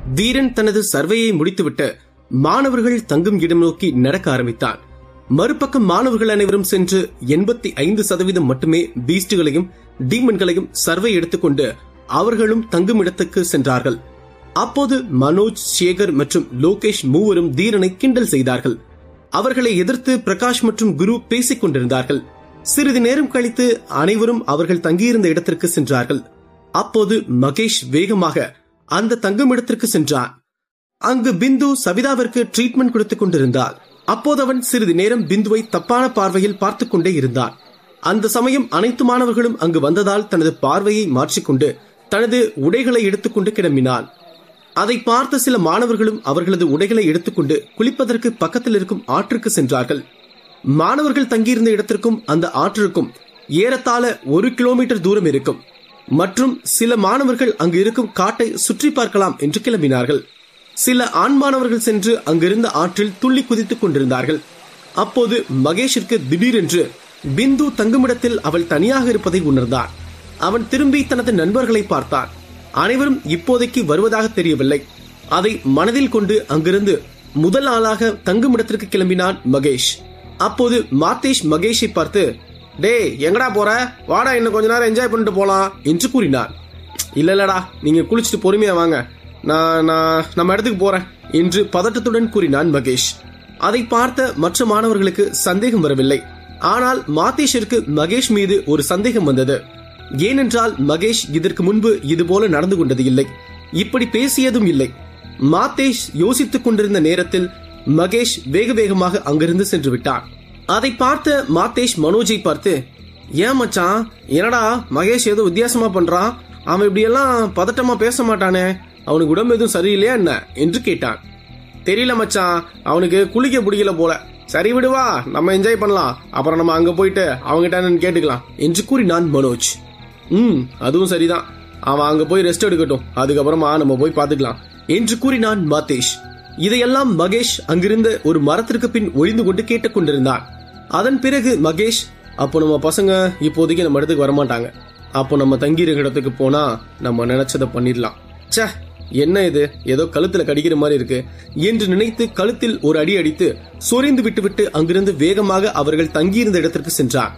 தீரன் தனது சர்வையை முடித்துவிட்டு மாணவர்கள் தங்கும் இடம் நோக்கி நடக்க ஆரம்பித்தான் மறுபக்கம் மாணவர்கள் அனைவரும் சென்று எண்பத்தி ஐந்து சதவீதம் மட்டுமே பீஸ்டுகளையும் டீமன்களையும் சர்வை எடுத்துக்கொண்டு அவர்களும் தங்கும் இடத்துக்கு சென்றார்கள் அப்போது மனோஜ் சேகர் மற்றும் லோகேஷ் மூவரும் தீரனை கிண்டல் செய்தார்கள் அவர்களை எதிர்த்து பிரகாஷ் மற்றும் குரு பேசிக் கொண்டிருந்தார்கள் சிறிது நேரம் கழித்து அனைவரும் அவர்கள் தங்கியிருந்த இடத்திற்கு சென்றார்கள் அப்போது மகேஷ் வேகமாக அந்த தங்கும் இடத்திற்கு சென்றான் அங்கு பிந்து சவிதாவிற்கு ட்ரீட்மெண்ட் கொடுத்துக் கொண்டிருந்தாள் அப்போது அவன் சிறிது நேரம் பிந்துவை தப்பான பார்வையில் பார்த்துக் கொண்டே இருந்தான் அந்த சமயம் அனைத்து மாணவர்களும் அங்கு வந்ததால் தனது பார்வையை மாற்றிக்கொண்டு தனது உடைகளை எடுத்துக்கொண்டு கிளம்பினான் அதை பார்த்த சில மாணவர்களும் அவர்களது உடைகளை எடுத்துக்கொண்டு குளிப்பதற்கு பக்கத்தில் இருக்கும் ஆற்றுக்கு சென்றார்கள் மாணவர்கள் தங்கியிருந்த இடத்திற்கும் அந்த ஆற்றிற்கும் ஏறத்தாழ ஒரு கிலோமீட்டர் தூரம் இருக்கும் மற்றும் சில மாணவர்கள் அங்கு இருக்கும் காட்டை சுற்றி பார்க்கலாம் என்று கிளம்பினார்கள் சில ஆண் மாணவர்கள் சென்று அங்கிருந்த ஆற்றில் துள்ளி குதித்துக் கொண்டிருந்தார்கள் அப்போது மகேஷிற்கு திடீரென்று பிந்து தங்குமிடத்தில் அவள் தனியாக இருப்பதை உணர்ந்தான் அவன் திரும்பி தனது நண்பர்களை பார்த்தான் அனைவரும் இப்போதைக்கு வருவதாக தெரியவில்லை அதை மனதில் கொண்டு அங்கிருந்து முதல் ஆளாக தங்குமிடத்திற்கு கிளம்பினான் மகேஷ் அப்போது மாத்தேஷ் மகேஷை பார்த்து டேய் எங்கடா போற வாடா இன்னும் கொஞ்ச நேரம் என்ஜாய் பண்ணிட்டு போலாம் என்று கூறினான் இல்ல இல்லடா நீங்க குளிச்சுட்டு பொறுமையா வாங்க நான் நான் நம்ம இடத்துக்கு போறேன் என்று பதட்டத்துடன் கூறினான் மகேஷ் அதை பார்த்த மற்ற மாணவர்களுக்கு சந்தேகம் வரவில்லை ஆனால் மாத்தேஷிற்கு மகேஷ் மீது ஒரு சந்தேகம் வந்தது ஏனென்றால் மகேஷ் இதற்கு முன்பு இதுபோல நடந்து கொண்டது இல்லை இப்படி பேசியதும் இல்லை மாத்தேஷ் யோசித்துக் கொண்டிருந்த நேரத்தில் மகேஷ் வேக வேகமாக அங்கிருந்து சென்று விட்டான் அதை பார்த்த மாத்தேஷ் மனோஜை பார்த்து ஏன் மச்சான் என்னடா மகேஷ் ஏதோ வித்தியாசமா பண்றான் அவன் இப்படியெல்லாம் பதட்டமா பேச மாட்டானே அவனுக்கு உடம்பு எதுவும் சரியில்லையா என்ன என்று கேட்டான் தெரியல மச்சான் அவனுக்கு குளிக்க பிடிக்கல போல சரி விடுவா நம்ம என்ஜாய் பண்ணலாம் அப்புறம் நம்ம அங்க போயிட்டு அவங்ககிட்ட என்னன்னு கேட்டுக்கலாம் என்று கூறினான் மனோஜ் ம் அதுவும் சரிதான் அவன் அங்க போய் ரெஸ்ட் எடுக்கட்டும் அதுக்கப்புறமா நம்ம போய் பாத்துக்கலாம் என்று கூறினான் மாத்தேஷ் இதையெல்லாம் மகேஷ் அங்கிருந்த ஒரு மரத்திற்கு பின் ஒளிந்து கொண்டு கேட்டுக் கொண்டிருந்தான் அதன் பிறகு மகேஷ் அப்போ நம்ம பசங்க இப்போதைக்கு நம்ம இடத்துக்கு வரமாட்டாங்க அப்போ நம்ம தங்கியிருக்க இடத்துக்கு போனா நம்ம நினைச்சதை பண்ணிடலாம் ச்சே என்ன இது ஏதோ கழுத்துல கடிக்கிற மாதிரி இருக்கு என்று நினைத்து கழுத்தில் ஒரு அடி அடித்து சொரிந்து விட்டுவிட்டு அங்கிருந்து வேகமாக அவர்கள் தங்கியிருந்த இடத்திற்கு சென்றார்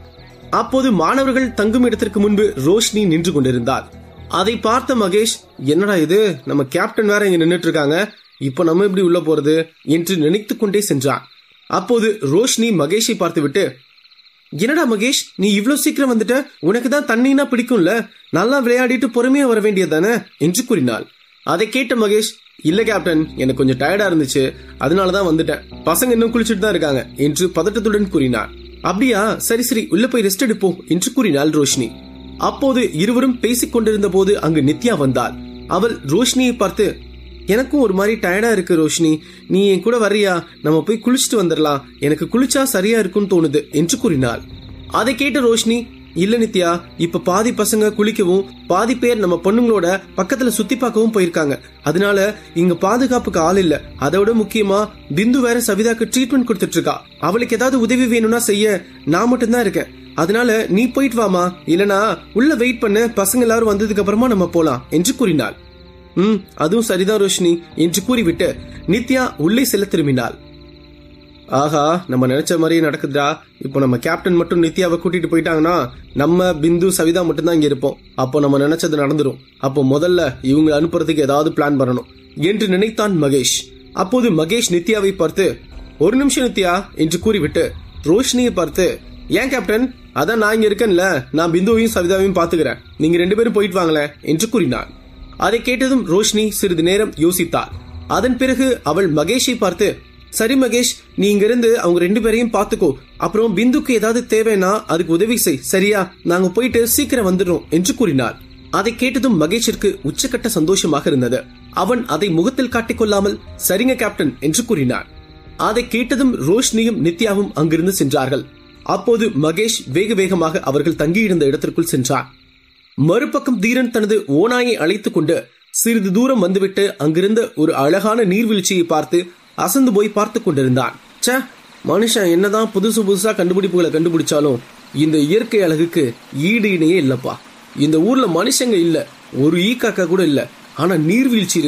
அப்போது மாணவர்கள் தங்கும் இடத்திற்கு முன்பு ரோஷினி நின்று கொண்டிருந்தார் அதை பார்த்த மகேஷ் என்னடா இது நம்ம கேப்டன் வேற இங்க நின்னுட்டு இருக்காங்க இப்ப நம்ம எப்படி உள்ள போறது என்று நினைத்துக் கொண்டே சென்றான் அப்போது ரோஷினி மகேஷை பார்த்துவிட்டு என்னடா மகேஷ் நீ இவ்வளவு சீக்கிரம் வந்துட்ட உனக்கு தான் தண்ணினா பிடிக்கும்ல நல்லா விளையாடிட்டு பொறுமையா வர வேண்டியதானே என்று கூறினாள் அதை கேட்ட மகேஷ் இல்ல கேப்டன் எனக்கு கொஞ்சம் டயர்டா இருந்துச்சு அதனாலதான் வந்துட்டேன் பசங்க இன்னும் குளிச்சுட்டு தான் இருக்காங்க என்று பதட்டத்துடன் கூறினார் அப்படியா சரி சரி உள்ள போய் ரெஸ்ட் எடுப்போம் என்று கூறினாள் ரோஷினி அப்போது இருவரும் பேசிக் கொண்டிருந்த போது அங்கு நித்யா வந்தாள் அவள் ரோஷினியை பார்த்து எனக்கும் ஒரு மாதிரி டயர்டா இருக்கு ரோஷினி நீ என் கூட வர்றியா நம்ம போய் குளிச்சுட்டு வந்துடலாம் எனக்கு குளிச்சா சரியா இருக்கும்னு தோணுது என்று கூறினாள் அதை கேட்ட ரோஷினி இல்ல நித்யா இப்ப பாதி பசங்க குளிக்கவும் பாதி பேர் நம்ம பொண்ணுங்களோட பக்கத்துல சுத்தி பார்க்கவும் போயிருக்காங்க அதனால இங்க பாதுகாப்புக்கு ஆள் இல்ல அதோட முக்கியமா பிந்து வேற சவிதாக்கு ட்ரீட்மெண்ட் கொடுத்துட்டு இருக்கா அவளுக்கு ஏதாவது உதவி வேணும்னா செய்ய நான் மட்டும்தான் இருக்கேன் அதனால நீ போயிட்டு வாமா இல்லனா உள்ள வெயிட் பண்ண பசங்க எல்லாரும் வந்ததுக்கு அப்புறமா நம்ம போலாம் என்று கூறினாள் ம் அதுவும் சரிதான் ரோஷினி என்று கூறிவிட்டு நித்யா உள்ளே செல்ல திரும்பினாள் ஆஹா நம்ம நினைச்ச மாதிரியே நடக்குதா இப்போ நம்ம கேப்டன் மட்டும் நித்யாவை கூட்டிட்டு போயிட்டாங்கன்னா நம்ம பிந்து சவிதா மட்டும்தான் இங்க இருப்போம் அப்போ நம்ம நினைச்சது நடந்துரும் அப்போ முதல்ல இவங்க அனுப்புறதுக்கு ஏதாவது பிளான் பண்ணணும் என்று நினைத்தான் மகேஷ் அப்போது மகேஷ் நித்யாவை பார்த்து ஒரு நிமிஷம் நித்யா என்று கூறிவிட்டு ரோஷினியை பார்த்து ஏன் கேப்டன் அதான் நான் இங்க இருக்கேன்ல நான் பிந்துவையும் சவிதாவையும் பாத்துக்கிறேன் நீங்க ரெண்டு பேரும் போயிட்டு வாங்களேன் என்று கூறினான் அதை கேட்டதும் ரோஷினி சிறிது நேரம் யோசித்தாள் அதன் பிறகு அவள் மகேஷை பார்த்து சரி மகேஷ் நீ இங்க இருந்து அவங்க ரெண்டு பேரையும் பாத்துக்கோ அப்புறம் பிந்துக்கு ஏதாவது தேவைன்னா அதுக்கு உதவி செய் சரியா நாங்க போயிட்டு சீக்கிரம் வந்துடுறோம் என்று கூறினாள் அதை கேட்டதும் மகேஷிற்கு உச்சக்கட்ட சந்தோஷமாக இருந்தது அவன் அதை முகத்தில் காட்டிக்கொள்ளாமல் சரிங்க கேப்டன் என்று கூறினான் அதை கேட்டதும் ரோஷினியும் நித்யாவும் அங்கிருந்து சென்றார்கள் அப்போது மகேஷ் வேக வேகமாக அவர்கள் தங்கியிருந்த இடத்திற்குள் சென்றான் மறுபக்கம் தீரன் தனது ஓநாயை அழைத்துக் கொண்டு சிறிது தூரம் வந்துவிட்டு அங்கிருந்த ஒரு அழகான நீர்வீழ்ச்சியை பார்த்து அசந்து போய் பார்த்து கொண்டிருந்தான் ச்சே மனுஷன் என்னதான் புதுசு புதுசா கண்டுபிடிப்புகளை கண்டுபிடிச்சாலும் இந்த இயற்கை அழகுக்கு ஈடு இணையே இல்லப்பா இந்த ஊர்ல மனுஷங்க இல்ல ஒரு ஈ காக்கா கூட இல்ல ஆனா நீர்வீழ்ச்சி இருக்கு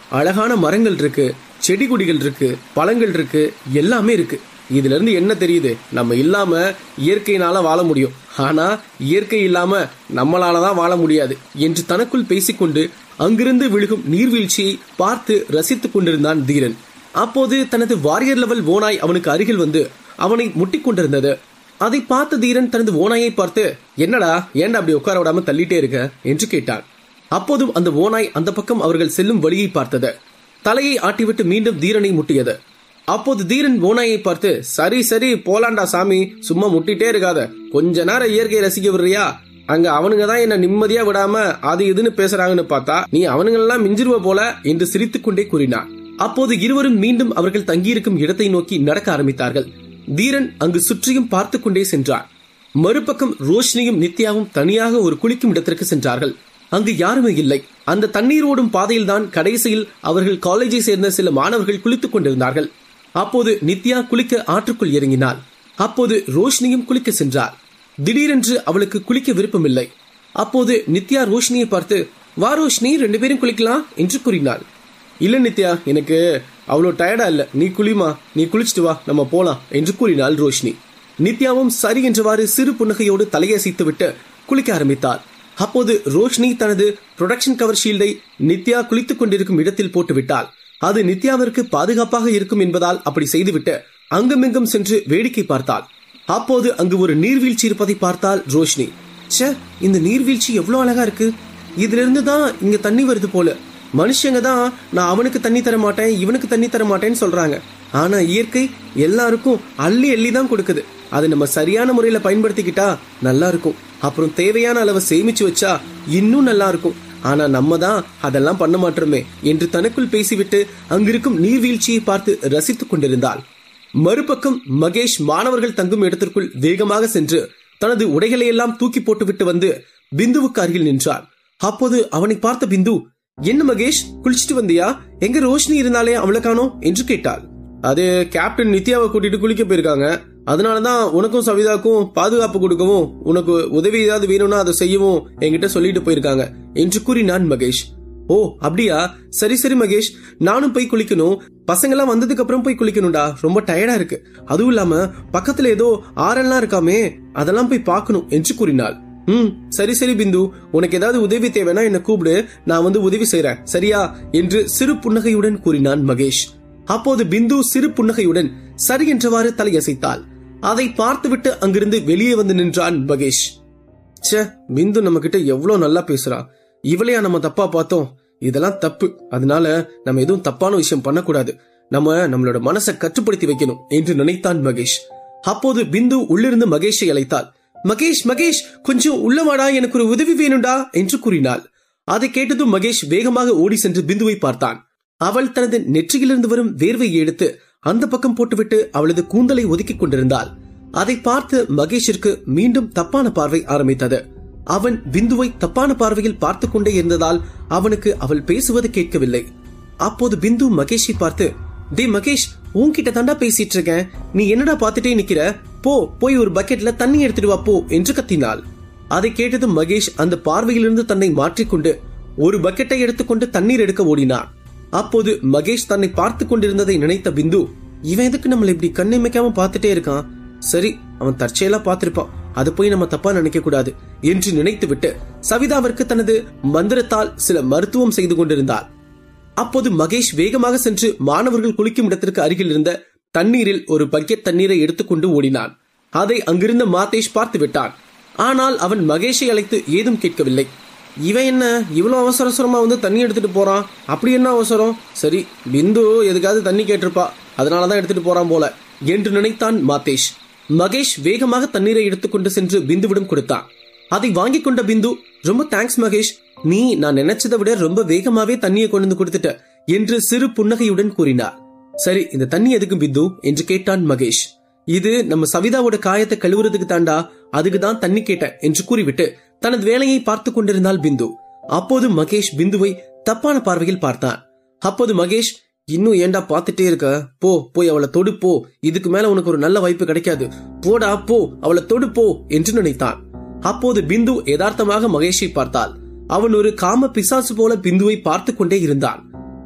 அழகான மரங்கள் இருக்கு செடி கொடிகள் இருக்கு பழங்கள் இருக்கு எல்லாமே இருக்கு இதுல இருந்து என்ன தெரியுது நம்ம இல்லாம இயற்கையினால வாழ முடியும் ஆனா இயற்கை இல்லாம நம்மளால தான் வாழ முடியாது என்று தனக்குள் பேசிக்கொண்டு அங்கிருந்து விழுகும் நீர்வீழ்ச்சியை பார்த்து ரசித்துக் கொண்டிருந்தான் தீரன் அப்போது தனது வாரியர் லெவல் ஓனாய் அவனுக்கு அருகில் வந்து அவனை முட்டிக் கொண்டிருந்தது அதை பார்த்த தீரன் தனது ஓனாயை பார்த்து என்னடா ஏன்டா அப்படி உட்கார விடாம தள்ளிட்டே இருக்க என்று கேட்டான் அப்போதும் அந்த ஓனாய் அந்த பக்கம் அவர்கள் செல்லும் வழியை பார்த்தது தலையை ஆட்டிவிட்டு மீண்டும் தீரனை முட்டியது அப்போது தீரன் ஓனாயை பார்த்து சரி சரி போலாண்டா சாமி சும்மா முட்டிட்டே இருக்காத கொஞ்ச நேரம் இயற்கையை ரசிக்க விடுறியா அங்க அவனுங்க தான் என்ன நிம்மதியா விடாம அது இதுன்னு பேசுறாங்கன்னு பார்த்தா நீ அவனுங்களெல்லாம் மிஞ்சிருவ போல என்று சிரித்துக் கொண்டே கூறினான் அப்போது இருவரும் மீண்டும் அவர்கள் தங்கியிருக்கும் இடத்தை நோக்கி நடக்க ஆரம்பித்தார்கள் தீரன் அங்கு சுற்றியும் பார்த்து கொண்டே சென்றான் மறுபக்கம் ரோஷினியும் நித்யாவும் தனியாக ஒரு குளிக்கும் இடத்திற்கு சென்றார்கள் அங்கு யாருமே இல்லை அந்த தண்ணீர் ஓடும் பாதையில்தான் கடைசியில் அவர்கள் காலேஜை சேர்ந்த சில மாணவர்கள் குளித்துக் கொண்டிருந்தார்கள் அப்போது நித்யா குளிக்க ஆற்றுக்குள் இறங்கினாள் அப்போது ரோஷினியும் குளிக்க சென்றார் திடீரென்று அவளுக்கு குளிக்க விருப்பமில்லை அப்போது நித்யா ரோஷினியை பார்த்து வா ரோஷினி ரெண்டு பேரும் குளிக்கலாம் என்று கூறினாள் இல்ல நித்யா எனக்கு அவ்வளோ டயர்டா இல்ல நீ குளிமா நீ குளிச்சுட்டு வா நம்ம போலாம் என்று கூறினாள் ரோஷினி நித்யாவும் சரி என்றவாறு சிறு புன்னகையோடு தலையசைத்து விட்டு குளிக்க ஆரம்பித்தாள் அப்போது ரோஷினி தனது ப்ரொடக்ஷன் கவர் ஷீல்டை நித்யா குளித்துக் கொண்டிருக்கும் இடத்தில் போட்டு விட்டாள் அது நித்யாவிற்கு பாதுகாப்பாக இருக்கும் என்பதால் அப்படி செய்துவிட்டு அங்குமிங்கும் சென்று வேடிக்கை பார்த்தாள் அப்போது அங்கு ஒரு நீர்வீழ்ச்சி இருப்பதை பார்த்தாள் ரோஷினி ச்சே இந்த நீர்வீழ்ச்சி எவ்வளவு அழகா இருக்கு இதுல இருந்து தான் இங்க தண்ணி வருது போல மனுஷங்க தான் நான் அவனுக்கு தண்ணி தர மாட்டேன் இவனுக்கு தண்ணி தர மாட்டேன்னு சொல்றாங்க ஆனா இயற்கை எல்லாருக்கும் அள்ளி அள்ளி தான் கொடுக்குது அதை நம்ம சரியான முறையில பயன்படுத்திக்கிட்டா நல்லா இருக்கும் அப்புறம் தேவையான அளவை சேமிச்சு வச்சா இன்னும் நல்லா இருக்கும் ஆனா நம்ம தான் அதெல்லாம் பண்ண மாட்டோமே என்று தனக்குள் பேசிவிட்டு அங்கிருக்கும் நீர்வீழ்ச்சியை பார்த்து ரசித்துக் கொண்டிருந்தாள் மறுபக்கம் மகேஷ் மாணவர்கள் தங்கும் இடத்திற்குள் வேகமாக சென்று தனது உடைகளை எல்லாம் தூக்கி போட்டுவிட்டு வந்து பிந்துவுக்கு அருகில் நின்றான் அப்போது அவனை பார்த்த பிந்து என்ன மகேஷ் குளிச்சுட்டு வந்தியா எங்க ரோஷினி இருந்தாலே அவளை காணோம் என்று கேட்டாள் அது கேப்டன் நித்யாவை கூட்டிட்டு குளிக்க போயிருக்காங்க அதனாலதான் உனக்கும் சவிதாக்கும் பாதுகாப்பு கொடுக்கவும் உனக்கு உதவி ஏதாவது வேணும்னா அதை செய்யவும் என்கிட்ட சொல்லிட்டு போயிருக்காங்க என்று கூறினான் மகேஷ் ஓ அப்படியா சரி சரி மகேஷ் நானும் போய் குளிக்கணும் பசங்கெல்லாம் வந்ததுக்கு அப்புறம் போய் குளிக்கணும்டா ரொம்ப டயர்டா இருக்கு அதுவும் இல்லாம பக்கத்துல ஏதோ ஆறெல்லாம் இருக்காமே அதெல்லாம் போய் பார்க்கணும் என்று கூறினாள் ம் சரி சரி பிந்து உனக்கு ஏதாவது உதவி தேவைன்னா என்ன கூப்பிடு நான் வந்து உதவி செய்றேன் சரியா என்று சிறு புன்னகையுடன் கூறினான் மகேஷ் அப்போது பிந்து சிறு புன்னகையுடன் சரி என்றவாறு தலையசைத்தாள் அதை பார்த்துவிட்டு அங்கிருந்து வெளியே வந்து நின்றான் மகேஷ் ச்சே பிந்து நம்ம கிட்ட எவ்வளவு நல்லா பேசுறா இவளையா நம்ம தப்பா பார்த்தோம் இதெல்லாம் தப்பு அதனால நம்ம எதுவும் தப்பான விஷயம் பண்ணக்கூடாது நம்ம நம்மளோட மனசை கட்டுப்படுத்தி வைக்கணும் என்று நினைத்தான் மகேஷ் அப்போது பிந்து உள்ளிருந்து மகேஷை அழைத்தாள் மகேஷ் மகேஷ் கொஞ்சம் உள்ளவாடா எனக்கு ஒரு உதவி வேணும்டா என்று கூறினாள் அதை கேட்டதும் மகேஷ் வேகமாக ஓடி சென்று பிந்துவை பார்த்தான் அவள் தனது நெற்றியிலிருந்து வரும் வேர்வையை எடுத்து அந்த பக்கம் போட்டுவிட்டு அவளது கூந்தலை ஒதுக்கிக் கொண்டிருந்தாள் அதை பார்த்து மகேஷிற்கு மீண்டும் தப்பான பார்வை ஆரம்பித்தது அவன் பிந்துவை தப்பான பார்வையில் பார்த்து கொண்டே இருந்ததால் அவனுக்கு அவள் பேசுவது கேட்கவில்லை அப்போது பிந்து மகேஷை பார்த்து டே மகேஷ் உன்கிட்ட தாண்டா பேசிட்டு இருக்கேன் நீ என்னடா பார்த்துட்டே நிக்கிற போ போய் ஒரு பக்கெட்ல தண்ணி எடுத்துட்டு வா போ என்று கத்தினாள் அதை கேட்டதும் மகேஷ் அந்த பார்வையிலிருந்து தன்னை மாற்றிக்கொண்டு ஒரு பக்கெட்டை எடுத்துக்கொண்டு தண்ணீர் எடுக்க ஓடினான் அப்போது மகேஷ் தன்னை பார்த்து கொண்டிருந்ததை நினைத்த பிந்து இவன் எதுக்கு நம்மள இப்படி கண்ணிமைக்காம பார்த்துட்டே இருக்கான் சரி அவன் தற்செயலா பார்த்திருப்பான் அதை போய் நம்ம தப்பா நினைக்க கூடாது என்று நினைத்துவிட்டு சவிதாவிற்கு தனது மந்திரத்தால் சில மருத்துவம் செய்து கொண்டிருந்தாள் அப்போது மகேஷ் வேகமாக சென்று மாணவர்கள் குளிக்கும் இடத்திற்கு அருகில் இருந்த தண்ணீரில் ஒரு பக்கெட் தண்ணீரை எடுத்துக்கொண்டு ஓடினான் அதை அங்கிருந்த மாதேஷ் பார்த்து விட்டான் ஆனால் அவன் மகேஷை அழைத்து ஏதும் கேட்கவில்லை இவன் என்ன இவ்வளவு அவசர அவசரமா வந்து தண்ணி எடுத்துட்டு போறான் அப்படி என்ன அவசரம் சரி பிந்து எதுக்காவது தண்ணி கேட்டிருப்பா அதனாலதான் எடுத்துட்டு போறான் போல என்று நினைத்தான் மாதேஷ் மகேஷ் வேகமாக தண்ணீரை எடுத்துக்கொண்டு சென்று பிந்துவிடம் கொடுத்தான் அதை வாங்கி கொண்ட பிந்து ரொம்ப தேங்க்ஸ் மகேஷ் நீ நான் நினைச்சதை விட ரொம்ப வேகமாவே தண்ணியை கொண்டு வந்து கொடுத்துட்ட என்று சிறு புன்னகையுடன் கூறினார் சரி இந்த தண்ணி எதுக்கு பிந்து என்று கேட்டான் மகேஷ் இது நம்ம சவிதாவோட காயத்தை கழுவுறதுக்கு தாண்டா அதுக்கு தான் தண்ணி கேட்டேன் என்று கூறிவிட்டு தனது வேலையை பார்த்து கொண்டிருந்தாள் பிந்து அப்போது மகேஷ் பிந்துவை தப்பான பார்வையில் பார்த்தான் அப்போது மகேஷ் இன்னும் ஏன்டா பார்த்துட்டே இருக்க போ போய் அவளை தொடு போ இதுக்கு மேல உனக்கு ஒரு நல்ல வாய்ப்பு கிடைக்காது போடா போ அவளை தொடு போ என்று நினைத்தான் அப்போது பிந்து யதார்த்தமாக மகேஷை பார்த்தாள் அவன் ஒரு காம பிசாசு போல பிந்துவை பார்த்து கொண்டே இருந்தான்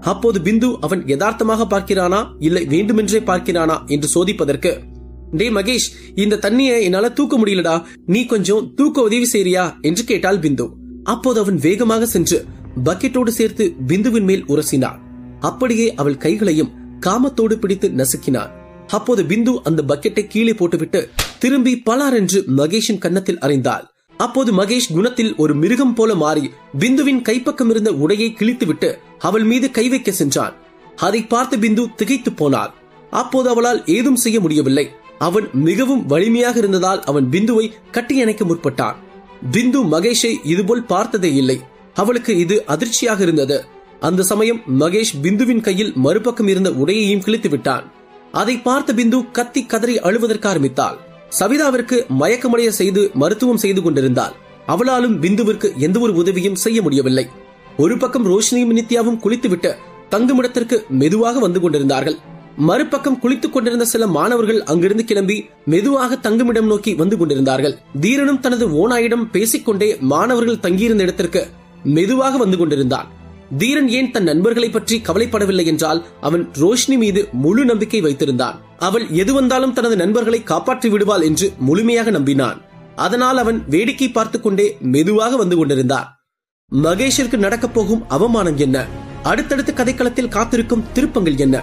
அப்போது பிந்து அவன் யதார்த்தமாக பார்க்கிறானா இல்லை வேண்டுமென்றே பார்க்கிறானா என்று சோதிப்பதற்கு டே மகேஷ் இந்த தண்ணியை என்னால தூக்க முடியலடா நீ கொஞ்சம் தூக்க உதவி செய்றியா என்று கேட்டாள் பிந்து அப்போது அவன் வேகமாக சென்று பக்கெட்டோடு சேர்த்து பிந்துவின் மேல் உரசினான் அப்படியே அவள் கைகளையும் காமத்தோடு பிடித்து நசுக்கினான் அப்போது பிந்து அந்த பக்கெட்டை கீழே போட்டுவிட்டு திரும்பி பலார் என்று மகேஷின் கன்னத்தில் அறிந்தாள் அப்போது மகேஷ் குணத்தில் ஒரு மிருகம் போல மாறி பிந்துவின் கைப்பக்கம் இருந்த உடையை கிழித்துவிட்டு அவள் மீது கை வைக்க சென்றான் அதை பார்த்து பிந்து திகைத்து போனாள் அப்போது அவளால் ஏதும் செய்ய முடியவில்லை அவன் மிகவும் வலிமையாக இருந்ததால் அவன் பிந்துவை கட்டியணைக்க முற்பட்டான் பிந்து மகேஷை இதுபோல் பார்த்ததே இல்லை அவளுக்கு இது அதிர்ச்சியாக இருந்தது அந்த சமயம் மகேஷ் பிந்துவின் கையில் மறுபக்கம் இருந்த உடையையும் கிழித்து விட்டான் அதை பார்த்த பிந்து கத்தி கதறி அழுவதற்கு ஆரம்பித்தாள் சவிதாவிற்கு மயக்கமடைய செய்து மருத்துவம் செய்து கொண்டிருந்தாள் அவளாலும் பிந்துவிற்கு எந்த ஒரு உதவியும் செய்ய முடியவில்லை ஒரு பக்கம் ரோஷினியும் நித்யாவும் குளித்துவிட்டு தங்குமிடத்திற்கு மெதுவாக வந்து கொண்டிருந்தார்கள் மறுபக்கம் குளித்துக் கொண்டிருந்த சில மாணவர்கள் அங்கிருந்து கிளம்பி மெதுவாக தங்குமிடம் நோக்கி வந்து கொண்டிருந்தார்கள் தீரனும் தனது ஓனாயிடம் பேசிக்கொண்டே மாணவர்கள் தங்கியிருந்த இடத்திற்கு மெதுவாக வந்து கொண்டிருந்தான் தீரன் ஏன் தன் நண்பர்களை பற்றி கவலைப்படவில்லை என்றால் அவன் ரோஷினி மீது முழு நம்பிக்கை வைத்திருந்தான் அவள் எது வந்தாலும் தனது நண்பர்களை காப்பாற்றி விடுவாள் என்று முழுமையாக நம்பினான் அதனால் அவன் வேடிக்கை பார்த்துக் கொண்டே மெதுவாக வந்து கொண்டிருந்தான் மகேஷிற்கு நடக்கப் போகும் அவமானம் என்ன அடுத்தடுத்த கதைக்களத்தில் காத்திருக்கும் திருப்பங்கள் என்ன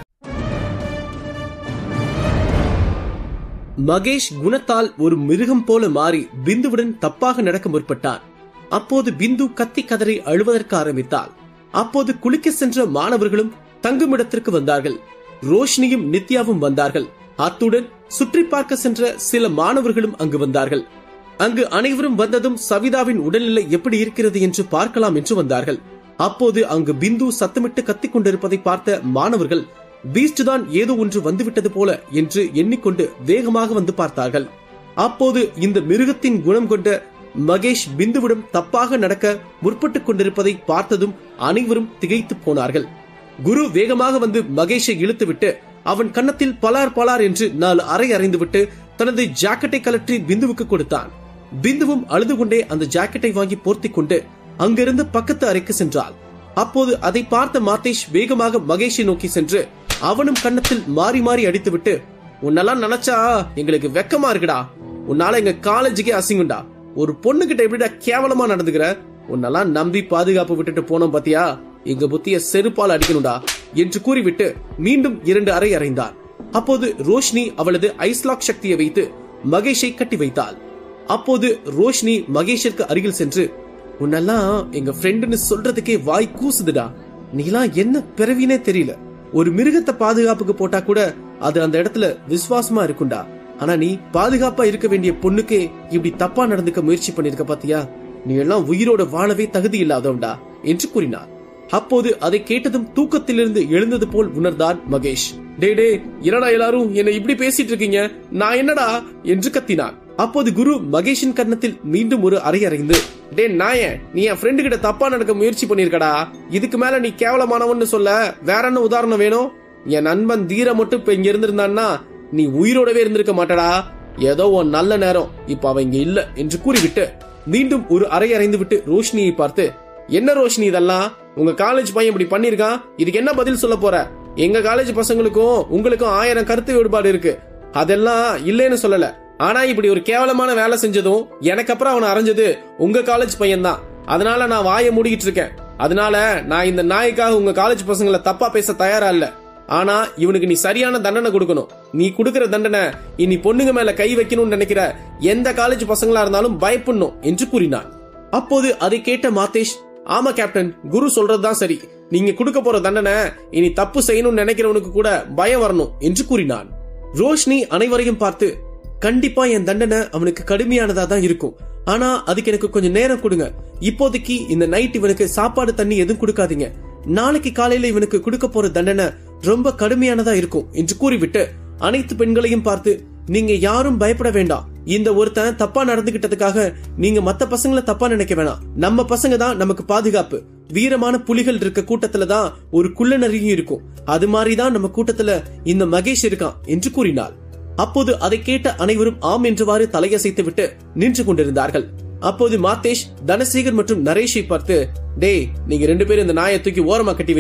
மகேஷ் குணத்தால் ஒரு மிருகம் போல மாறி பிந்துவுடன் தப்பாக நடக்க முற்பட்டான் அப்போது பிந்து கத்தி கதறி அழுவதற்கு ஆரம்பித்தாள் அப்போது குளிக்க சென்ற மாணவர்களும் தங்குமிடத்திற்கு வந்தார்கள் ரோஷினியும் நித்யாவும் வந்தார்கள் அத்துடன் சுற்றி பார்க்க சென்ற சில மாணவர்களும் அங்கு வந்தார்கள் அங்கு அனைவரும் வந்ததும் சவிதாவின் உடல்நிலை எப்படி இருக்கிறது என்று பார்க்கலாம் என்று வந்தார்கள் அப்போது அங்கு பிந்து சத்தமிட்டு கத்திக் கொண்டிருப்பதை பார்த்த மாணவர்கள் பீஸ்ட் தான் ஏதோ ஒன்று வந்துவிட்டது போல என்று எண்ணிக்கொண்டு வேகமாக வந்து பார்த்தார்கள் அப்போது இந்த மிருகத்தின் குணம் கொண்ட மகேஷ் பிந்துவிடம் தப்பாக நடக்க முற்பட்டுக் கொண்டிருப்பதை பார்த்ததும் அனைவரும் திகைத்து போனார்கள் குரு வேகமாக வந்து மகேஷை இழுத்துவிட்டு அவன் கன்னத்தில் பலார் பலார் என்று நாலு அறை அறைந்துவிட்டு தனது ஜாக்கெட்டை கலற்றி பிந்துவுக்கு கொடுத்தான் பிந்துவும் அழுது கொண்டே அந்த ஜாக்கெட்டை வாங்கி போர்த்திக் கொண்டு அங்கிருந்து பக்கத்து அறைக்கு சென்றாள் அப்போது அதை பார்த்த மாதேஷ் வேகமாக மகேஷை நோக்கி சென்று அவனும் கன்னத்தில் மாறி மாறி அடித்துவிட்டு உன்னெல்லாம் நினைச்சா எங்களுக்கு வெக்கமா இருக்குடா உன்னால எங்க காலேஜுக்கே அசிங்குண்டா ஒரு பொண்ணு கிட்ட எப்படிடா கேவலமா நடந்துக்கிற உன்னெல்லாம் நம்பி பாதுகாப்பு விட்டுட்டு போனோம் பாத்தியா எங்க புத்திய செருப்பால் அடிக்கணும்டா என்று கூறிவிட்டு மீண்டும் இரண்டு அறை அறைந்தார் அப்போது ரோஷினி அவளது ஐஸ்லாக் சக்தியை வைத்து மகேஷை கட்டி வைத்தாள் அப்போது ரோஷினி மகேஷிற்கு அருகில் சென்று உன்னெல்லாம் எங்க ஃப்ரெண்டுன்னு சொல்றதுக்கே வாய் கூசுதுடா நீலாம் என்ன பிறவினே தெரியல ஒரு மிருகத்தை பாதுகாப்புக்கு போட்டா கூட அது அந்த இடத்துல விசுவாசமா இருக்கும்டா ஆனா நீ பாதுகாப்பா இருக்க வேண்டிய பொண்ணுக்கே இப்படி தப்பா நடந்துக்க முயற்சி பண்ணிருக்க பாத்தியா நீ எல்லாம் உயிரோட வாழவே தகுதி இல்லாதவன்டா என்று கூறினார் அப்போது அதை கேட்டதும் தூக்கத்திலிருந்து எழுந்தது போல் உணர்ந்தான் மகேஷ் டே டே என்னடா எல்லாரும் என்ன இப்படி பேசிட்டு இருக்கீங்க நான் என்னடா என்று கத்தினான் அப்போது குரு மகேஷின் கன்னத்தில் மீண்டும் ஒரு அறை அறைந்து டே நாய நீ என் ஃப்ரெண்டு கிட்ட தப்பா நடக்க முயற்சி பண்ணிருக்கடா இதுக்கு மேல நீ கேவலமானவன்னு சொல்ல வேற என்ன உதாரணம் வேணும் என் நண்பன் தீர மட்டும் இப்ப இங்க இருந்திருந்தான்னா நீ உயிரோடவே இருந்திருக்க மாட்டடா ஏதோ உன் நல்ல நேரம் இப்ப அவன் இங்க இல்ல என்று கூறிவிட்டு மீண்டும் ஒரு அறை அறைந்து விட்டு ரோஷினியை பார்த்து என்ன ரோஷினி இதெல்லாம் உங்க காலேஜ் பையன் இப்படி பண்ணிருக்கான் இதுக்கு என்ன பதில் சொல்ல போற எங்க காலேஜ் பசங்களுக்கும் உங்களுக்கும் ஆயிரம் கருத்து வேறுபாடு இருக்கு அதெல்லாம் இல்லைன்னு சொல்லல ஆனா இப்படி ஒரு கேவலமான வேலை செஞ்சதும் எனக்கு அப்புறம் அவனை அரைஞ்சது உங்க காலேஜ் பையன் தான் அதனால நான் வாயை மூடிக்கிட்டு இருக்கேன் அதனால நான் இந்த நாய்க்காக உங்க காலேஜ் பசங்களை தப்பா பேச தயாரா இல்ல ஆனா இவனுக்கு நீ சரியான தண்டனை கொடுக்கணும் நீ கொடுக்கிற தண்டனை இனி பொண்ணுங்க மேல கை வைக்கணும்னு நினைக்கிற எந்த காலேஜ் பசங்களா இருந்தாலும் பயப்படணும் என்று கூறினான் அப்போது அதை கேட்ட மாதேஷ் ஆமா கேப்டன் குரு சொல்றதுதான் சரி நீங்க கொடுக்க போற தண்டனை இனி தப்பு செய்யணும்னு நினைக்கிறவனுக்கு கூட பயம் வரணும் என்று கூறினான் ரோஷினி அனைவரையும் பார்த்து கண்டிப்பா என் தண்டனை அவனுக்கு கடுமையானதா தான் இருக்கும் ஆனா அதுக்கு எனக்கு கொஞ்சம் நேரம் கொடுங்க இப்போதைக்கு இந்த நைட் இவனுக்கு சாப்பாடு தண்ணி எதுவும் கொடுக்காதீங்க நாளைக்கு காலையில இவனுக்கு கொடுக்க போற தண்டனை ரொம்ப கடுமையானதா இருக்கும் என்று கூறிவிட்டு அனைத்து பெண்களையும் பார்த்து நீங்க யாரும் பயப்பட வேண்டாம் இந்த ஒருத்தன் தப்பா நடந்துகிட்டதுக்காக நீங்க மத்த பசங்களை தப்பா நினைக்க வேணாம் நம்ம பசங்க தான் நமக்கு பாதுகாப்பு வீரமான புலிகள் இருக்க கூட்டத்துல தான் ஒரு குள்ள நரியும் இருக்கும் அது மாதிரிதான் நம்ம கூட்டத்துல இந்த மகேஷ் இருக்கான் என்று கூறினாள் அப்போது அதை கேட்ட அனைவரும் ஆம் என்றவாறு தலையசைத்து விட்டு நின்று கொண்டிருந்தார்கள் அப்போது மாத்தேஷ் தனசேகர் மற்றும் நரேஷை பார்த்து டேய் நீங்க ரெண்டு பேரும் இந்த நாயை தூக்கி ஓரமா கட்டி வைங்கடா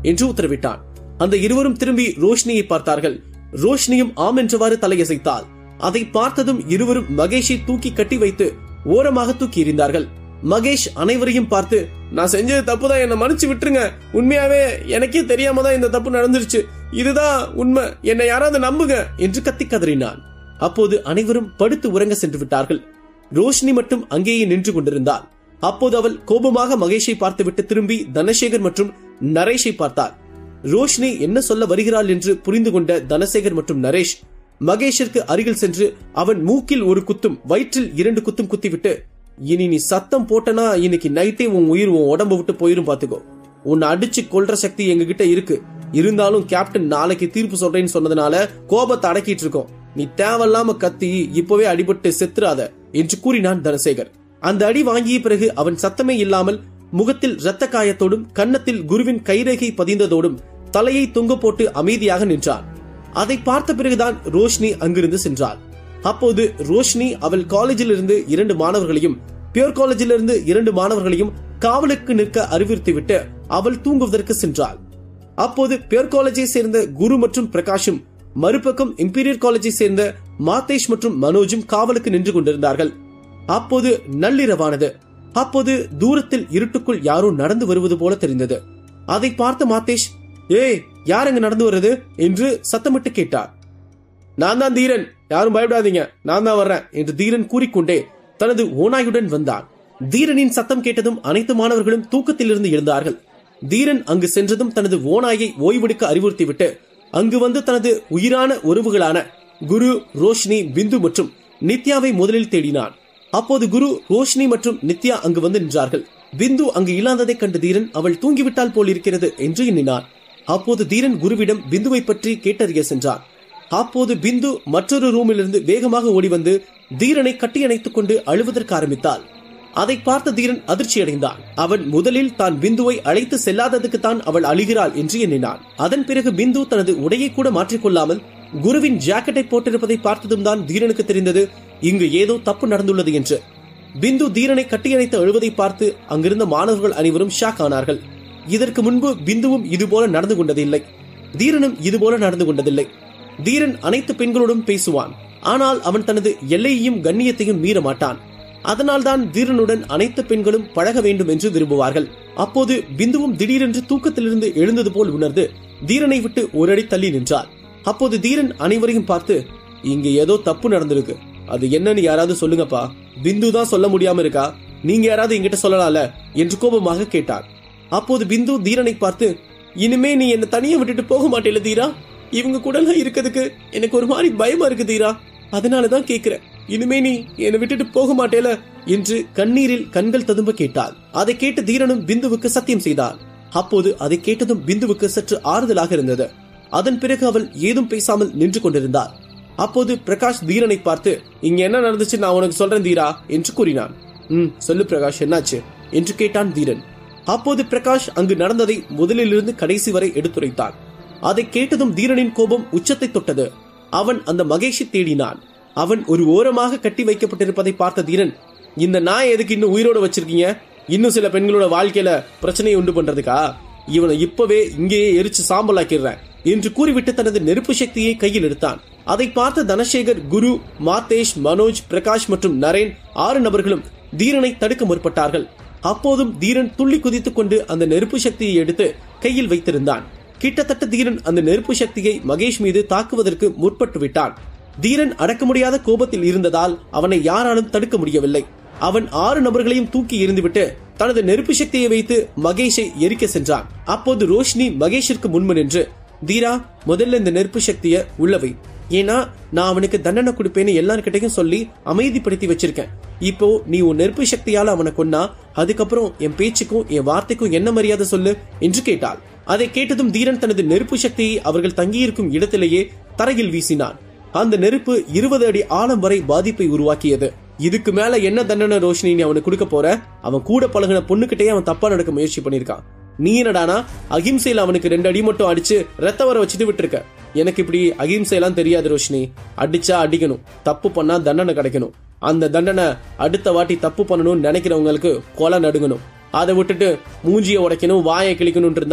என்று உத்தரவிட்டான் அந்த இருவரும் திரும்பி ரோஷினியை பார்த்தார்கள் ரோஷினியும் ஆம் என்றவாறு தலையசைத்தாள் அதை பார்த்ததும் இருவரும் மகேஷை தூக்கி கட்டி வைத்து ஓரமாக தூக்கி எறிந்தார்கள் மகேஷ் அனைவரையும் பார்த்து நான் செஞ்சது தப்புதான் என்ன மன்னிச்சு விட்டுருங்க உண்மையாவே எனக்கே தெரியாம தான் இந்த தப்பு நடந்துருச்சு இதுதான் உண்மை என்னை யாராவது நம்புங்க என்று கத்தி கதறினான் அப்போது அனைவரும் படுத்து உறங்க சென்று விட்டார்கள் ரோஷினி மட்டும் அங்கேயே நின்று கொண்டிருந்தாள் அப்போது அவள் கோபமாக மகேஷை பார்த்துவிட்டு திரும்பி தனசேகர் மற்றும் நரேஷை பார்த்தாள் ரோஷினி என்ன சொல்ல வருகிறாள் என்று புரிந்து கொண்ட தனசேகர் மற்றும் நரேஷ் மகேஷிற்கு அருகில் சென்று அவன் மூக்கில் ஒரு குத்தும் வயிற்றில் இரண்டு குத்தும் குத்திவிட்டு இனி நீ சத்தம் போட்டனா இன்னைக்கு நைட்டே உன் உயிர் உன் உடம்ப விட்டு போயிரும் பாத்துக்கோ உன்னை அடிச்சு கொல்ற சக்தி எங்க கிட்ட இருக்கு இருந்தாலும் கேப்டன் நாளைக்கு தீர்ப்பு சொல்றேன்னு சொன்னதுனால கோபத்தை அடக்கிட்டு இருக்கோம் நீ தேவையில்லாம கத்தி இப்பவே அடிபட்டு செத்துறாத என்று கூறினான் தனசேகர் அந்த அடி வாங்கிய பிறகு அவன் சத்தமே இல்லாமல் முகத்தில் இரத்த காயத்தோடும் கன்னத்தில் குருவின் கைரேகை பதிந்ததோடும் தலையை தொங்க போட்டு அமைதியாக நின்றான் அதை பார்த்த பிறகுதான் ரோஷினி அங்கிருந்து சென்றாள் அப்போது ரோஷினி அவள் காலேஜில் இருந்து இரண்டு மாணவர்களையும் பியூர் காலேஜில் இருந்து இரண்டு மாணவர்களையும் காவலுக்கு நிற்க அறிவுறுத்திவிட்டு அவள் தூங்குவதற்கு சென்றாள் அப்போது பியூர் காலேஜை சேர்ந்த குரு மற்றும் பிரகாஷும் மறுபக்கம் இம்பீரியர் காலேஜை சேர்ந்த மாதேஷ் மற்றும் மனோஜும் காவலுக்கு நின்று கொண்டிருந்தார்கள் அப்போது நள்ளிரவானது அப்போது தூரத்தில் இருட்டுக்குள் யாரோ நடந்து வருவது போல தெரிந்தது அதை பார்த்த மாதேஷ் ஏய் யார் அங்க நடந்து வருது என்று சத்தமிட்டு கேட்டார் நான் தான் தீரன் யாரும் பயப்படாதீங்க நான் தான் வர்றேன் என்று தீரன் கூறிக்கொண்டே தனது ஓனாயுடன் வந்தான் தீரனின் சத்தம் கேட்டதும் அனைத்து மாணவர்களும் தூக்கத்திலிருந்து எழுந்தார்கள் தீரன் அங்கு சென்றதும் தனது ஓனாயை ஓய்வெடுக்க அறிவுறுத்திவிட்டு அங்கு வந்து தனது உயிரான உறவுகளான குரு ரோஷினி பிந்து மற்றும் நித்யாவை முதலில் தேடினான் அப்போது குரு ரோஷினி மற்றும் நித்யா அங்கு வந்து நின்றார்கள் பிந்து அங்கு இல்லாததை கண்டு தீரன் அவள் தூங்கிவிட்டால் போல் இருக்கிறது என்று எண்ணினான் அப்போது தீரன் குருவிடம் பிந்துவை பற்றி கேட்டறிய சென்றான் அப்போது பிந்து மற்றொரு ரூமிலிருந்து வேகமாக ஓடி வந்து தீரனை கட்டியணைத்துக் கொண்டு அழுவதற்கு ஆரம்பித்தாள் அதை பார்த்த தீரன் அதிர்ச்சி அடைந்தான் அவன் முதலில் தான் பிந்துவை அழைத்து செல்லாததுக்கு தான் அவள் அழுகிறாள் என்று எண்ணினான் அதன் பிறகு பிந்து தனது உடையை கூட மாற்றிக்கொள்ளாமல் குருவின் ஜாக்கெட்டை போட்டிருப்பதை பார்த்ததும் தான் தீரனுக்கு தெரிந்தது இங்கு ஏதோ தப்பு நடந்துள்ளது என்று பிந்து தீரனை கட்டியணைத்து அழுவதை பார்த்து அங்கிருந்த மாணவர்கள் அனைவரும் ஷாக் ஆனார்கள் இதற்கு முன்பு பிந்துவும் இதுபோல நடந்து கொண்டதில்லை தீரனும் இதுபோல நடந்து கொண்டதில்லை தீரன் அனைத்து பெண்களோடும் பேசுவான் ஆனால் அவன் தனது எல்லையையும் கண்ணியத்தையும் மீற மாட்டான் அதனால்தான் தீரனுடன் அனைத்து பெண்களும் பழக வேண்டும் என்று விரும்புவார்கள் அப்போது பிந்துவும் திடீரென்று தூக்கத்திலிருந்து எழுந்தது போல் உணர்ந்து தீரனை விட்டு ஒரு அடி தள்ளி நின்றார் அப்போது தீரன் அனைவரையும் பார்த்து இங்க ஏதோ தப்பு நடந்திருக்கு அது என்னன்னு யாராவது சொல்லுங்கப்பா பிந்து தான் சொல்ல முடியாம இருக்கா நீங்க யாராவது என்கிட்ட சொல்லலாம்ல என்று கோபமாக கேட்டார் அப்போது பிந்து தீரனை பார்த்து இனிமே நீ என்ன தனியா விட்டுட்டு போக மாட்டேல தீரா இவங்க கூட எல்லாம் இருக்கிறதுக்கு எனக்கு ஒரு மாதிரி பயமா இருக்கு தீரா அதனாலதான் கேக்குறேன் இனிமே நீ என்னை விட்டுட்டு போக மாட்டேல என்று கண்ணீரில் கண்கள் ததும்ப கேட்டாள் அதை கேட்டு தீரனும் பிந்துவுக்கு சத்தியம் செய்தாள் அப்போது அதை கேட்டதும் பிந்துவுக்கு சற்று ஆறுதலாக இருந்தது அதன் பிறகு அவள் ஏதும் பேசாமல் நின்று கொண்டிருந்தாள் அப்போது பிரகாஷ் தீரனை பார்த்து இங்க என்ன நடந்துச்சு நான் உனக்கு சொல்றேன் தீரா என்று கூறினான் ம் சொல்லு பிரகாஷ் என்னாச்சு என்று கேட்டான் தீரன் அப்போது பிரகாஷ் அங்கு நடந்ததை முதலிலிருந்து கடைசி வரை எடுத்துரைத்தான் அதை கேட்டதும் தீரனின் கோபம் உச்சத்தை தொட்டது அவன் அந்த மகேஷை தேடினான் அவன் ஒரு ஓரமாக கட்டி வைக்கப்பட்டிருப்பதை பார்த்த தீரன் இந்த நாய் எதுக்கு இன்னும் உயிரோட வச்சிருக்கீங்க இன்னும் சில பெண்களோட வாழ்க்கையில பிரச்சனையை உண்டு பண்றதுக்கா இவனை இப்பவே இங்கேயே எரிச்சு சாம்பலாக்கிடுறேன் என்று கூறிவிட்டு தனது நெருப்பு சக்தியை கையில் எடுத்தான் அதை பார்த்த தனசேகர் குரு மாதேஷ் மனோஜ் பிரகாஷ் மற்றும் நரேன் ஆறு நபர்களும் தீரனை தடுக்க முற்பட்டார்கள் அப்போதும் தீரன் துள்ளி குதித்துக் கொண்டு அந்த நெருப்பு சக்தியை எடுத்து கையில் வைத்திருந்தான் கிட்டத்தட்ட தீரன் அந்த நெருப்பு சக்தியை மகேஷ் மீது தாக்குவதற்கு முற்பட்டு விட்டான் தீரன் அடக்க முடியாத கோபத்தில் இருந்ததால் அவனை யாராலும் தடுக்க முடியவில்லை அவன் ஆறு நபர்களையும் தூக்கி எறிந்துவிட்டு தனது நெருப்பு சக்தியை வைத்து மகேஷை எரிக்க சென்றான் அப்போது ரோஷினி மகேஷிற்கு முன்பு நின்று தீரா முதல்ல இந்த நெருப்பு சக்திய உள்ளவை ஏன்னா நான் அவனுக்கு தண்டனை கொடுப்பேன்னு எல்லார்கிட்டையும் சொல்லி அமைதிப்படுத்தி வச்சிருக்கேன் இப்போ நீ உன் நெருப்பு சக்தியால அவனை கொன்னா அதுக்கப்புறம் என் பேச்சுக்கும் என் வார்த்தைக்கும் என்ன மரியாதை சொல்லு என்று கேட்டாள் அதை கேட்டதும் தீரன் தனது நெருப்பு சக்தியை அவர்கள் தங்கியிருக்கும் இடத்திலேயே தரையில் வீசினான் அந்த நெருப்பு இருபது அடி ஆழம் வரை பாதிப்பை உருவாக்கியது இதுக்கு மேல என்ன தண்டனை ரோஷினி நீ அவனுக்கு கொடுக்க போற அவன் கூட பழகின பொண்ணுகிட்டயே அவன் தப்பா நடக்க முயற்சி பண்ணிருக்கான் நீ என்னடானா அகிம்சையில அவனுக்கு ரெண்டு அடி மட்டும் அடிச்சு ரத்த வர வச்சுட்டு விட்டுருக்க எனக்கு இப்படி அகிம்சையெல்லாம் தெரியாது ரோஷினி அடிச்சா அடிக்கணும் தப்பு பண்ணா தண்டனை கிடைக்கணும் அந்த தண்டனை அடுத்த வாட்டி தப்பு பண்ணணும்னு நினைக்கிறவங்களுக்கு கொலை நடுங்கணும் அதை விட்டுட்டு மூஞ்சிய உடைக்கணும் வாயை கிழிக்கணும் இருந்தா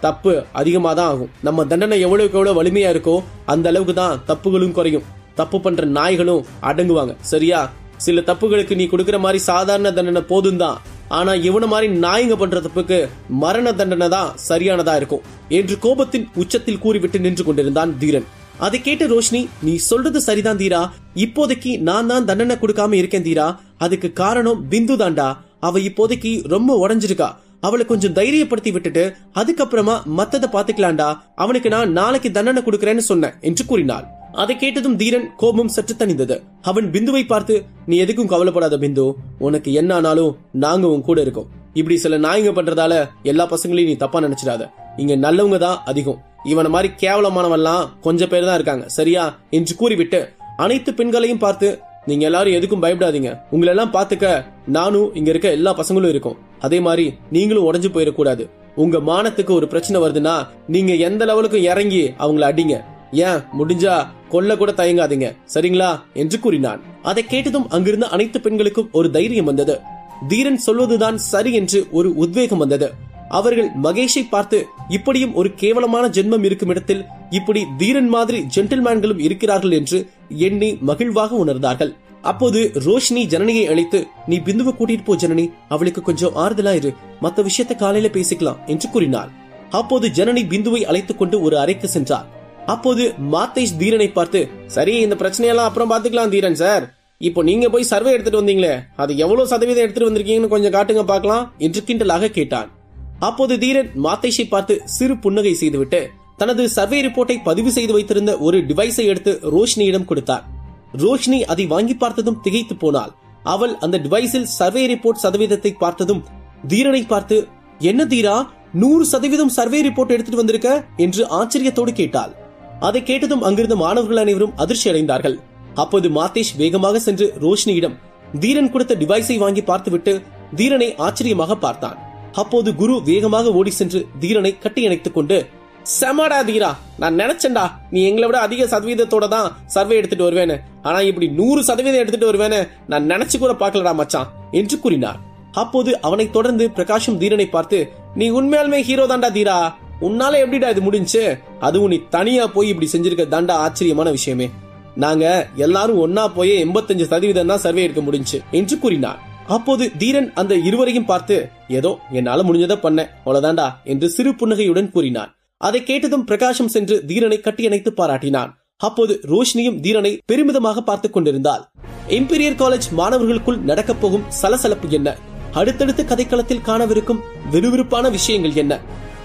தப்பு அதிகமா தான் ஆகும் நம்ம தண்டனை எவ்வளவுக்கு எவ்வளவு வலிமையா இருக்கோ அந்த அளவுக்கு தான் தப்புகளும் குறையும் தப்பு பண்ற நாய்களும் அடங்குவாங்க சரியா சில தப்புகளுக்கு நீ கொடுக்கிற மாதிரி சாதாரண தண்டனை போதும் தான் ஆனா இவன மாதிரி நாய்ங்க பண்ற தப்புக்கு மரண தண்டனை தான் சரியானதா இருக்கும் என்று கோபத்தின் உச்சத்தில் கூறிவிட்டு நின்று கொண்டிருந்தான் தீரன் அதை கேட்ட ரோஷினி நீ சொல்றது சரிதான் தீரா இப்போதைக்கு நான் தான் தண்டனை கொடுக்காம இருக்கேன் தீரா அதுக்கு காரணம் பிந்து தாண்டா அவ இப்போதைக்கு ரொம்ப உடஞ்சிருக்கா அவளை கொஞ்சம் தைரியப்படுத்தி விட்டுட்டு அதுக்கப்புறமா மத்தத பாத்துக்கலாம்டா அவனுக்கு நான் நாளைக்கு தண்டனை கொடுக்கறேன்னு சொன்னேன் என்று கூறினாள் அதை கேட்டதும் தீரன் கோபம் சற்று தணிந்தது அவன் பிந்துவை பார்த்து நீ எதுக்கும் கவலைப்படாத பிந்து உனக்கு என்ன ஆனாலும் நாங்க உன் கூட இருக்கோம் இப்படி சில நாய்ங்க பண்றதால எல்லா பசங்களையும் நீ தப்பா நினைச்சிடாத இங்க நல்லவங்க தான் அதிகம் இவன மாதிரி கேவலமானவெல்லாம் கொஞ்சம் பேர் தான் இருக்காங்க சரியா என்று கூறிவிட்டு அனைத்து பெண்களையும் பார்த்து நீங்க எல்லாரும் எதுக்கும் பயப்படாதீங்க உங்களை எல்லாம் பாத்துக்க நானும் இங்க இருக்க எல்லா பசங்களும் இருக்கோம் அதே மாதிரி நீங்களும் உடஞ்சு போயிடக்கூடாது உங்க மானத்துக்கு ஒரு பிரச்சனை வருதுன்னா நீங்க எந்த லெவலுக்கும் இறங்கி அவங்கள அடிங்க ஏன் முடிஞ்சா கொல்ல கூட தயங்காதீங்க சரிங்களா என்று கூறினான் அதை கேட்டதும் அங்கிருந்த அனைத்து பெண்களுக்கும் ஒரு தைரியம் வந்தது தீரன் சொல்வதுதான் சரி என்று ஒரு உத்வேகம் வந்தது அவர்கள் மகேஷை பார்த்து இப்படியும் ஒரு கேவலமான ஜென்மம் இருக்கும் இடத்தில் இப்படி தீரன் மாதிரி ஜென்டில்மேன்களும் இருக்கிறார்கள் என்று எண்ணி மகிழ்வாக உணர்ந்தார்கள் அப்போது ரோஷினி ஜனனியை அழைத்து நீ பிந்துவை கூட்டிட்டு போ ஜனனி அவளுக்கு கொஞ்சம் ஆறுதலா இரு மத்த விஷயத்த காலையில பேசிக்கலாம் என்று கூறினாள் அப்போது ஜனனி பிந்துவை அழைத்துக் கொண்டு ஒரு அறைக்கு சென்றார் அப்போது மாத்தேஷ் தீரனை பார்த்து சரி இந்த பிரச்சனையெல்லாம் அப்புறம் பாத்துக்கலாம் தீரன் சார் இப்போ நீங்க போய் சர்வே எடுத்துட்டு வந்தீங்களே அது எவ்வளவு சதவீதம் எடுத்துட்டு வந்திருக்கீங்கன்னு கொஞ்சம் காட்டுங்க பார்க்கலாம் என்று கிண்டலாக கேட்டான் அப்போது தீரன் மாத்தேஷை பார்த்து சிறு புன்னகை செய்துவிட்டு தனது சர்வே ரிப்போர்ட்டை பதிவு செய்து வைத்திருந்த ஒரு டிவைஸை எடுத்து ரோஷினியிடம் கொடுத்தார் ரோஷினி அதை வாங்கி பார்த்ததும் திகைத்து போனாள் அவள் அந்த டிவைஸில் சர்வே ரிப்போர்ட் சதவீதத்தை பார்த்ததும் தீரனை பார்த்து என்ன தீரா நூறு சதவீதம் சர்வே ரிப்போர்ட் எடுத்துட்டு வந்திருக்க என்று ஆச்சரியத்தோடு கேட்டாள் அதை கேட்டதும் அங்கிருந்த மாணவர்கள் அனைவரும் அதிர்ச்சி அடைந்தார்கள் அப்போது மாத்தேஷ் வேகமாக சென்று ரோஷினியிடம் தீரன் கொடுத்த டிவைஸை வாங்கி பார்த்துவிட்டு தீரனை ஆச்சரியமாக பார்த்தான் அப்போது குரு வேகமாக ஓடி சென்று தீரனை கட்டி அணைத்துக் கொண்டு செமடா தீரா நான் நினைச்சேன்டா நீ எங்களை விட அதிக சதவீதத்தோட தான் சர்வே எடுத்துட்டு வருவேன்னு ஆனா இப்படி நூறு சதவீதம் எடுத்துட்டு வருவேன்னு நான் நினைச்சு கூட பார்க்கலடா மச்சான் என்று கூறினார் அப்போது அவனை தொடர்ந்து பிரகாஷும் தீரனை பார்த்து நீ உண்மையாலுமே ஹீரோ தாண்டா தீரா உன்னால எப்படிடா இது முடிஞ்சு அதுவும் நீ தனியா போய் இப்படி செஞ்சிருக்க தாண்டா ஆச்சரியமான விஷயமே நாங்க எல்லாரும் ஒன்னா போய் எண்பத்தஞ்சு சதவீதம் தான் சர்வே எடுக்க முடிஞ்சு என்று கூறினார் அப்போது தீரன் அந்த இருவரையும் பார்த்து ஏதோ என்னால முடிஞ்சதை பண்ணேன் அவ்வளவுதான்டா என்று சிறு புன்னகையுடன் கூறினான் அதை கேட்டதும் பிரகாஷம் சென்று தீரனை கட்டியணைத்து பாராட்டினான் அப்போது ரோஷினியும் தீரனை பெருமிதமாக பார்த்துக் கொண்டிருந்தாள் இம்பீரியர் காலேஜ் மாணவர்களுக்குள் நடக்கப் போகும் சலசலப்பு என்ன அடுத்தடுத்த கதைக்களத்தில் காணவிருக்கும் விறுவிறுப்பான விஷயங்கள் என்ன